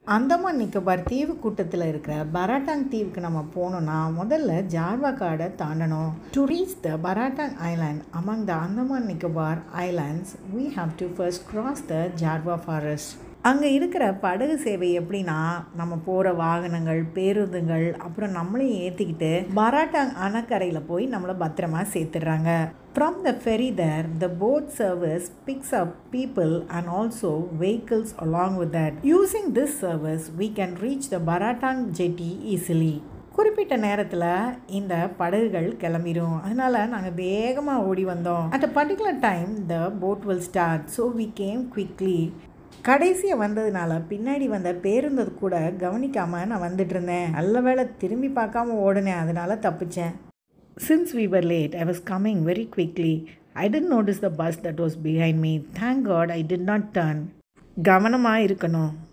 அந்தமான் நிக்கோபார் தீவு கூட்டத்தில் இருக்கிற பராட்டாங் தீவுக்கு நம்ம போகணுன்னா முதல்ல ஜார்வா காடை தாண்டணும் to reach the Baratang island among the Andaman Nicobar islands we have to first cross the Jarawa forest அங்கே இருக்கிற படகு சேவை எப்படின்னா நம்ம போகிற வாகனங்கள் பேருந்துகள் அப்புறம் நம்மளையும் ஏற்றிக்கிட்டு பராட்டாங் அணக்கரையில் போய் நம்மளை பத்திரமா சேர்த்துடுறாங்க From the ferry there, the boat service picks up people and also vehicles along with that. Using this service, we can reach the Baratang jetty easily. குறிப்பிட்ட நேரத்தில் இந்த படகுகள் கிளம்பிடும் அதனால நாங்கள் வேகமாக ஓடி வந்தோம் at a particular time the boat will start so we came quickly கடைசியாக வந்ததுனால பின்னாடி வந்த பேருந்து கூட கவனிக்காமல் நான் வந்துட்டு இருந்தேன் நல்ல வேளை திரும்பி பார்க்காம ஓடினேன் அதனால தப்பிச்சேன் Since we were late, I was coming very quickly. I didn't notice the bus that was behind me. Thank God I did not turn. கவனமாக இருக்கணும்